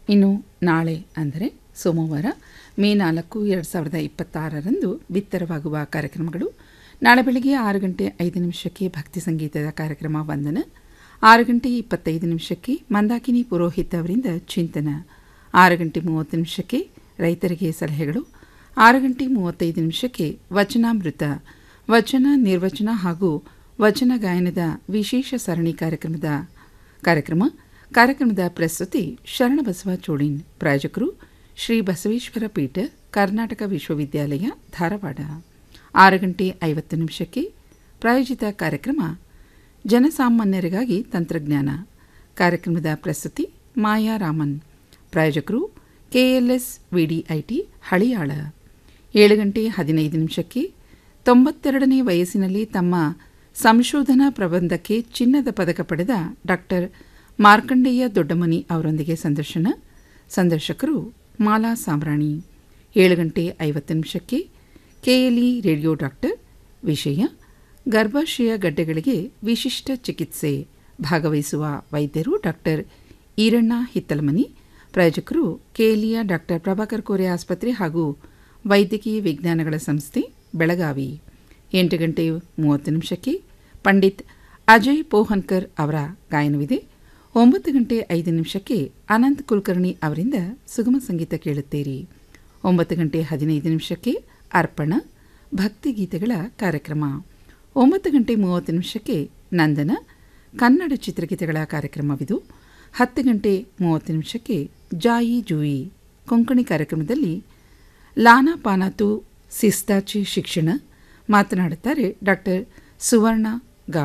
ಇನ್ನು ನಾಳೆ ಅಂದರೆ ಸೋಮವಾರ ಮೇ ನಾಲ್ಕು ಎರಡು ಸಾವಿರದ ಇಪ್ಪತ್ತಾರರಂದು ಬಿತ್ತರವಾಗುವ ಕಾರ್ಯಕ್ರಮಗಳು ನಾಳೆ ಬೆಳಗ್ಗೆ ಆರು ಗಂಟೆ ಐದು ನಿಮಿಷಕ್ಕೆ ಭಕ್ತಿ ಸಂಗೀತದ ಕಾರ್ಯಕ್ರಮ ವಂದನ ಆರು ಗಂಟೆ ಇಪ್ಪತ್ತೈದು ನಿಮಿಷಕ್ಕೆ ಮಂದಾಕಿನಿ ಪುರೋಹಿತ್ ಅವರಿಂದ ಚಿಂತನ ಆರು ಗಂಟೆ ಮೂವತ್ತು ನಿಮಿಷಕ್ಕೆ ರೈತರಿಗೆ ಸಲಹೆಗಳು ಆರು ಗಂಟೆ ಮೂವತ್ತೈದು ನಿಮಿಷಕ್ಕೆ ವಚನಾಮೃತ ವಚನ ನಿರ್ವಚನ ಹಾಗೂ ವಚನ ಗಾಯನದ ವಿಶೇಷ ಸರಣಿ ಕಾರ್ಯಕ್ರಮದ ಕಾರ್ಯಕ್ರಮ ಕಾರ್ಯಕ್ರಮದ ಪ್ರಸ್ತುತಿ ಶರಣಬಸವ ಚೋಳಿನ್ ಪ್ರಾಯೋಜಕರು ಶ್ರೀ ಬಸವೇಶ್ವರ ಪೀಠ ಕರ್ನಾಟಕ ವಿಶ್ವವಿದ್ಯಾಲಯ ಧಾರವಾಡ ಆರು ಗಂಟೆ ಐವತ್ತು ನಿಮಿಷಕ್ಕೆ ಪ್ರಾಯೋಜಿತ ಕಾರ್ಯಕ್ರಮ ಜನಸಾಮಾನ್ಯರಿಗಾಗಿ ತಂತ್ರಜ್ಞಾನ ಕಾರ್ಯಕ್ರಮದ ಪ್ರಸ್ತುತಿ ಮಾಯಾ ರಾಮನ್ ಪ್ರಾಯೋಜಕರು ಕೆಎಲ್ಎಸ್ ವಿಡಿಐಟಿ ಹಳಿಯಾಳ ಏಳು ಗಂಟೆ ಹದಿನೈದು ನಿಮಿಷಕ್ಕೆ ತೊಂಬತ್ತೆರಡನೇ ವಯಸ್ಸಿನಲ್ಲಿ ತಮ್ಮ ಸಂಶೋಧನಾ ಪ್ರಬಂಧಕ್ಕೆ ಚಿನ್ನದ ಪದಕ ಪಡೆದ ಡಾಕ್ಟರ್ ಮಾರ್ಕಂಡೇಯ ದೊಡ್ಡಮನಿ ಅವರೊಂದಿಗೆ ಸಂದರ್ಶನ ಸಂದರ್ಶಕರು ಮಾಲಾ ಸಾಂಬ್ರಾಣಿ ಏಳು ಗಂಟೆ ಐವತ್ತು ನಿಮಿಷಕ್ಕೆ ಕೆಎಲ್ಇ ರೇಡಿಯೋ ಡಾಕ್ಟರ್ ವಿಷಯ ಗರ್ಭಾಶಯ ಗಡ್ಡೆಗಳಿಗೆ ವಿಶಿಷ್ಟ ಚಿಕಿತ್ಸೆ ಭಾಗವಹಿಸುವ ವೈದ್ಯರು ಡಾಕ್ಟರ್ ಈರಣ್ಣ ಹಿತ್ತಲಮನಿ ಪ್ರಾಯೋಜಕರು ಕೆಎಲ್ಇಯ ಡಾಕ್ಟರ್ ಪ್ರಭಾಕರ್ ಕೋರೆ ಆಸ್ಪತ್ರೆ ಹಾಗೂ ವೈದ್ಯಕೀಯ ವಿಜ್ಞಾನಗಳ ಸಂಸ್ಥೆ ಬೆಳಗಾವಿ ಎಂಟು ಗಂಟೆ ಮೂವತ್ತು ನಿಮಿಷಕ್ಕೆ ಪಂಡಿತ್ ಅಜಯ್ ಪೋಹನ್ಕರ್ ಅವರ ಗಾಯನವಿದೆ ಒಂಬತ್ತು ಗಂಟೆ ಐದು ನಿಮಿಷಕ್ಕೆ ಅನಂತ್ ಕುಲಕರ್ಣಿ ಅವರಿಂದ ಸುಗಮ ಸಂಗೀತ ಕೇಳುತ್ತೀರಿ ಒಂಬತ್ತು ಗಂಟೆ ಹದಿನೈದು ನಿಮಿಷಕ್ಕೆ ಅರ್ಪಣ ಭಕ್ತಿಗೀತೆಗಳ ಕಾರ್ಯಕ್ರಮ ಒಂಬತ್ತು ಗಂಟೆ ಮೂವತ್ತು ನಿಮಿಷಕ್ಕೆ ನಂದನ ಕನ್ನಡ ಚಿತ್ರಗೀತೆಗಳ ಕಾರ್ಯಕ್ರಮವಿದು ಹತ್ತು ಗಂಟೆ ಮೂವತ್ತು ನಿಮಿಷಕ್ಕೆ ಜಾಯಿ ಜೂಯಿ ಕೊಂಕಣಿ ಕಾರ್ಯಕ್ರಮದಲ್ಲಿ ಲಾನಾ ಪಾನಾತು ಸಿಸ್ತಾಚಿ ಶಿಕ್ಷಣ ಮಾತನಾಡುತ್ತಾರೆ ಡಾಕ್ಟರ್ ಸುವರ್ಣ